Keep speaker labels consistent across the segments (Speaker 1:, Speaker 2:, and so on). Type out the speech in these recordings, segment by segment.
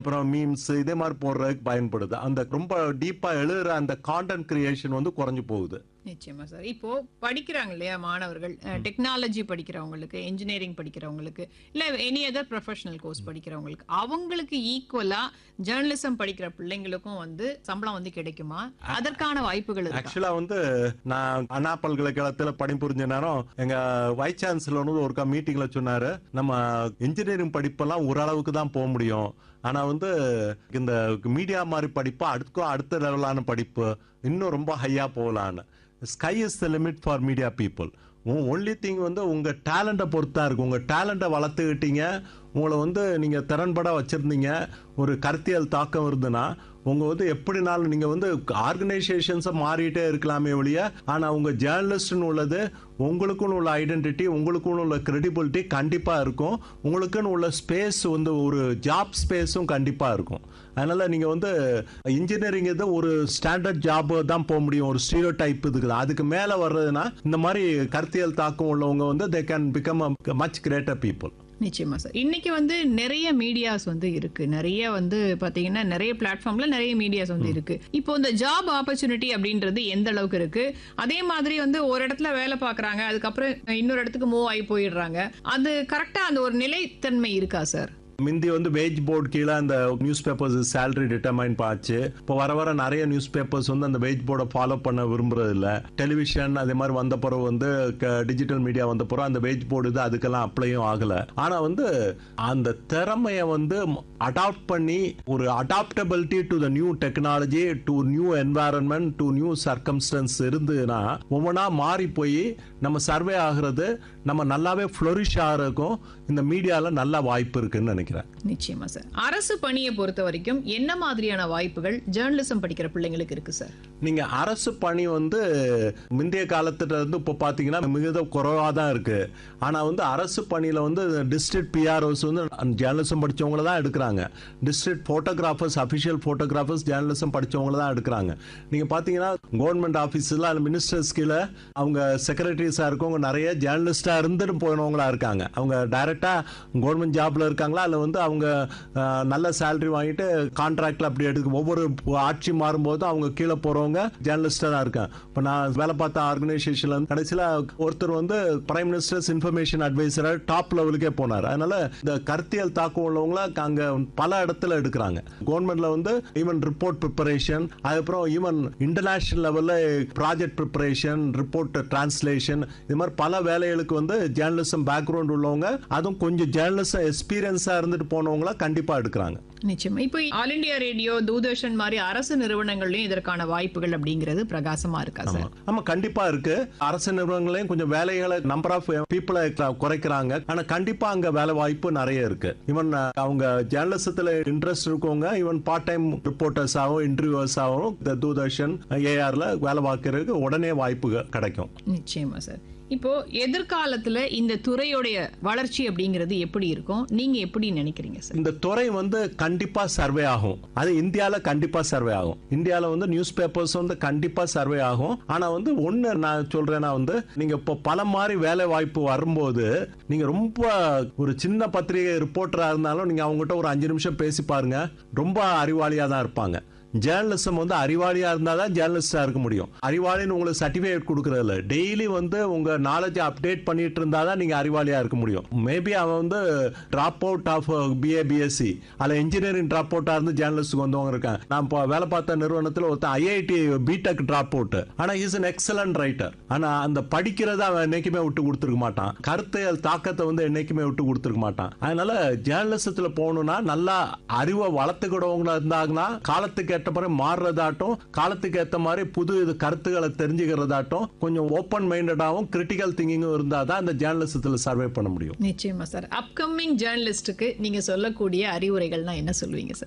Speaker 1: அப்புறம் மீம்ஸ் இதே மாதிரி போடுறதுக்கு பயன்படுது அந்த ரொம்ப டீப்பா எழுதுற அந்த கான்டென்ட் கிரியேஷன் வந்து குறைஞ்சு போகுது
Speaker 2: நிச்சயமா சார் இப்போ படிக்கிறாங்க இல்லையா மாணவர்கள் டெக்னாலஜி படிக்கிறவங்களுக்கு இன்ஜினியரிங் படிக்கிறவங்களுக்கு இல்ல எனி அதர் ப்ரொஃபஷனல் கோர்ஸ் படிக்கிறவங்களுக்கு அவங்களுக்கு ஈக்குவலா ஜேர்னலிசம் படிக்கிற பிள்ளைங்களுக்கும் வந்து சம்பளம் வந்து கிடைக்குமா அதற்கான வாய்ப்புகள் இருக்கா
Speaker 1: ஆக்சுவலா வந்து நான் அண்ணா பல்கலைக்கழகத்துல பணிபுரிஞ்ச நேரம் எங்க வைஸ் சான்சலர் வந்து ஒருக்கா மீட்டிங்ல சொன்னாரு நம்ம இன்ஜினியரிங் படிப்பெல்லாம் ஓரளவுக்கு தான் போக முடியும் ஆனா வந்து இந்த மீடியா மாதிரி படிப்பு அடுக்கும் அடுத்த லெவலான படிப்பு இன்னும் ரொம்ப ஹையா போகலான்னு sky is the limit for media people only think வந்து உங்க டேலண்ட்டை பொறுத்தா இருக்கு உங்க டேலண்ட்டை வளர்த்துக்கிட்டீங்க உங்களை வந்து நீங்க திறன்பட வச்சிருந்தீங்க ஒரு கருத்தியல் தாக்கம் இருந்ததுன்னா உங்க வந்து எப்படினாலும் நீங்க வந்து ஆர்கனைசேஷன்ஸை மாறிட்டே இருக்கலாமே ஒழிய ஆனா உங்க ஜேர்னலிஸ்ட்னு உள்ளது உங்களுக்குன்னு உள்ள ஐடென்டிட்டி உங்களுக்குன்னு உள்ள கிரெடிபிலிட்டி கண்டிப்பா இருக்கும் உங்களுக்குன்னு உள்ள ஸ்பேஸ் வந்து ஒரு ஜாப் ஸ்பேஸும் கண்டிப்பா இருக்கும் அதனால நீங்க வந்து இன்ஜினியரிங் இது ஒரு ஸ்டாண்டர்ட் ஜாப் தான் போக முடியும் ஒரு ஸ்டீரியோ டைப் இதுக்கு அதுக்கு மேல வர்றதுன்னா இந்த மாதிரி கருத்தியல் தாக்கம் உள்ளவங்க வந்து they can become much greater people
Speaker 2: நிச்சயமா சார் இன்னைக்கு வந்து நிறைய மீடியாஸ் வந்து இருக்கு நிறைய வந்து பாத்தீங்கன்னா நிறைய பிளாட்ஃபார்ம்ல நிறைய மீடியாஸ் வந்து இருக்கு இப்போ இந்த ஜாப் ஆப்பர்ச்சுனிட்டி அப்படின்றது எந்த அளவுக்கு இருக்கு அதே மாதிரி வந்து ஒரு இடத்துல வேலை பார்க்கறாங்க அதுக்கப்புறம் இன்னொரு இடத்துக்கு மூவ் ஆகி போயிடுறாங்க அது கரெக்டா அந்த ஒரு நிலைத்தன்மை இருக்கா சார்
Speaker 1: முந்தி வந்து வேஜ் போர்டு கீழே அந்த நியூஸ் பேப்பர்ஸ் சேலரி டிட்டர்மைன் பாச்சு இப்போ வர வர நிறைய நியூஸ் பேப்பர்ஸ் வந்து அந்த வேஜ் போர்டை ஃபாலோ பண்ண விரும்புறது இல்ல டெலிவிஷன் அதே மாதிரி வந்த பிறகு வந்து டிஜிட்டல் மீடியா வந்த பிறகு அந்த வேஜ் போர்டு இது அதுக்கெல்லாம் அப்ளையும் ஆகல ஆனா வந்து அந்த திறமைய வந்து அடாப்ட் பண்ணி ஒரு adaptability to the new technology to new environment to new circumstances இருந்ததுன்னா ஒவ்வொன்றா மாறி போய் நம்ம சர்வே ஆகுறது நம்ம நல்லாவே ஃப்ளொரிஷ் ஆகிறதுக்கும் இந்த மீடியால நல்ல வாய்ப்பு இருக்குன்னு நினைக்கிறேன்
Speaker 2: நிச்சயமா சார் அரசு பணியை பொறுத்த வரைக்கும் என்ன மாதிரியான வாய்ப்புகள் ஜேர்னலிசம் படிக்கிற பிள்ளைங்களுக்கு இருக்கு சார்
Speaker 1: நீங்க அரசு பணி வந்து முந்தைய காலத்துல இருந்து இப்போ பாத்தீங்கன்னா மிகுந்த குறைவா தான் இருக்கு ஆனா வந்து அரசு பணியில வந்து டிஸ்ட்ரிக்ட் பிஆர்ஓஸ் வந்து ஜேர்னலிசம் படிச்சவங்கள தான் எடுக்கிறாங்க district photographers official photographers journalism படிச்சவங்கள தான் எடுக்கிறாங்க நீங்க பாத்தீங்கன்னா கவர்மெண்ட் ஆபீஸ்ல அந்த மினிஸ்டர்ஸ் கீழே அவங்க செக்ரட்டரிஸா இருக்கவங்க நிறைய ஜேர்னலிஸ்டா இருந்துட்டு போனவங்களா இருக்காங்க அவங்க டைரக்டா கவர்மெண்ட் ஜாப்ல இருக்காங்களா அல்ல வந்து அவங்க அஹ், நல்ல சேலரி வாங்கிட்டு கான்ட்ராக்ட்ல அப்படி எடுக்க ஒவ்வொரு ஆட்சி மாறும்போது அவங்க கீழே போறவங்க ஜேர்னலிஸ்டா தான் இருக்காங்க இப்போ நான் வேலை பார்த்த ஆர்கனைசேஷன்ல வந்து கடைசியில ஒருத்தர் வந்து பிரைம் மினிஸ்டர்ஸ் இன்ஃபர்மேஷன் அட்வைசரா டாப் லெவலுக்கே போனார் அதனால இந்த கருத்தியல் தாக்கம் உள்ளவங்கள அங்க பல இடத்துல எடுக்கிறாங்க கவர்மெண்ட்ல வந்து ஈவன் ரிப்போர்ட் ப்ரிப்பரேஷன் அதுக்கப்புறம் ஈவன் இன்டர்நேஷனல் லெவல்ல ப்ராஜெக்ட் ப்ரிப்பரேஷன் ரிப்போர்ட் டிரான்ஸ்லேஷன் இது மாதிரி பல வேலைகளுக்கு வந்து ஜேர்னலிசம் பேக்ரவுண்ட் உள்ளவங்க அதுவும் கொஞ்சம் ஜேர்னலிசம் எக்ஸ்பீரியன்ஸா இருந்துட்டு போனவங்கள கண்டிப்பா எடுக்கிறாங்க
Speaker 2: நிச்சயமா இப்போ ஆல் இந்தியா ரேடியோ தூர்தர்ஷன் மாதிரி அரசு நிறுவனங்கள்லயும் இதற்கான வாய்ப்புகள் அப்படிங்கிறது பிரகாசமா இருக்கா சார்
Speaker 1: ஆமா கண்டிப்பா இருக்கு அரசு நிறுவனங்களையும் கொஞ்சம் வேலைகளை நம்பர் ஆஃப் பீப்புளை குறைக்கிறாங்க ஆனா கண்டிப்பா அங்க வேலை வாய்ப்பு நிறைய இருக்கு ஈவன் அவங்க ஜேர்னலிசத்துல இன்ட்ரெஸ்ட் இருக்கவங்க ஈவன் பார்ட் டைம் ரிப்போர்ட்டர்ஸாகவும் இன்டர்வியூவர்ஸாகவும் இந்த தூர்தர்ஷன் ஏஆர்ல வேலை பார்க்கறதுக்கு உடனே வாய்ப்பு கிடைக்கும்
Speaker 2: நிச்சயமா சார் இப்போ எதிர்காலத்துல இந்த துறையுடைய வளர்ச்சி அப்படிங்கிறது எப்படி இருக்கும் நீங்க எப்படி நினைக்கிறீங்க சார்
Speaker 1: இந்த துறை வந்து கண்டிப்பா சர்வே ஆகும் அது இந்தியால கண்டிப்பா சர்வே ஆகும் இந்தியால வந்து நியூஸ் பேப்பர்ஸ் வந்து கண்டிப்பா சர்வே ஆகும் ஆனா வந்து ஒண்ணு நான் சொல்றேன்னா வந்து நீங்க இப்போ பல மாதிரி வேலை வாய்ப்பு வரும்போது நீங்க ரொம்ப ஒரு சின்ன பத்திரிகை ரிப்போர்ட்டரா இருந்தாலும் நீங்க அவங்ககிட்ட ஒரு அஞ்சு நிமிஷம் பேசி பாருங்க ரொம்ப அறிவாளியா தான் இருப்பாங்க ஜேர்னலிசம் வந்து அறிவாளியா இருந்தா தான் ஜேர்னலிஸ்டா இருக்க முடியும் அறிவாளின்னு உங்களுக்கு சர்டிபிகேட் கொடுக்கறது இல்ல டெய்லி வந்து உங்க நாலேஜ் அப்டேட் பண்ணிட்டு இருந்தா தான் நீங்க அறிவாளியா இருக்க முடியும் மேபி அவன் வந்து drop out of BA BSc அல்ல இன்ஜினியரிங் டிராப் அவுட்டா இருந்து ஜேர்னலிஸ்டுக்கு வந்தவங்க இருக்காங்க நான் இப்போ வேலை பார்த்த நிறுவனத்தில் ஒருத்தன் ஐஐடி பிடெக் டிராப் அவுட் ஆனா இஸ் an எக்ஸலன்ட் ரைட்டர் ஆனா அந்த படிக்கிறத அவன் என்னைக்குமே விட்டு கொடுத்துருக்க மாட்டான் கருத்தியல் தாக்கத்தை வந்து என்னைக்குமே விட்டு கொடுத்துருக்க மாட்டான் அதனால ஜேர்னலிசத்துல போகணும்னா நல்லா அறிவை வளர்த்துக்கிடவங்களா இருந்தாங்கன்னா காலத்துக்கு ஏற்ற மாதிரி மாறுறதாட்டும் காலத்துக்கு ஏற்ற மாதிரி புது இது கருத்துக்களை தெரிஞ்சுக்கிறதாட்டும் கொஞ்சம் ஓப்பன் மைண்டடாகவும் கிரிட்டிக்கல் திங்கிங்கும் இருந்தால் தான் இந்த ஜேர்னலிசத்தில் சர்வே பண்ண முடியும்
Speaker 2: நிச்சயமா சார் அப்கமிங் ஜேர்னலிஸ்டுக்கு நீங்க சொல்லக்கூடிய அறிவுரைகள்னா என்ன சொல்லுவீங்க சார்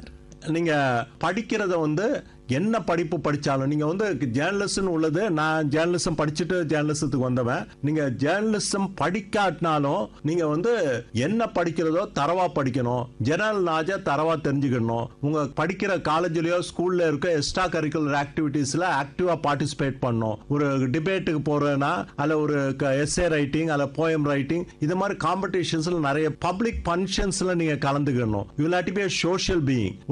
Speaker 1: நீங்க படிக்கிறத வந்து என்ன படிப்பு படிச்சாலும் நீங்க வந்து ஜேர்னலிசம் உள்ளது நான் ஜேர்னலிசம் படிச்சுட்டு ஜேர்னலிசத்துக்கு வந்தவன் நீங்க ஜேர்னலிசம் படிக்காட்டினாலும் நீங்க வந்து என்ன படிக்கிறதோ தரவா படிக்கணும் ஜெனரல் நாஜா தரவா தெரிஞ்சுக்கணும் உங்க படிக்கிற காலேஜ்லயோ ஸ்கூல்ல இருக்க எக்ஸ்ட்ரா கரிக்குலர் ஆக்டிவிட்டீஸ்ல ஆக்டிவா பார்ட்டிசிபேட் பண்ணணும் ஒரு டிபேட்டுக்கு போறேன்னா அல்ல ஒரு எஸ்ஏ ரைட்டிங் அல்ல போயம் ரைட்டிங் இது மாதிரி காம்படிஷன்ஸ்ல நிறைய பப்ளிக் ஃபங்க்ஷன்ஸ்ல நீங்க கலந்துக்கணும் you lot be social being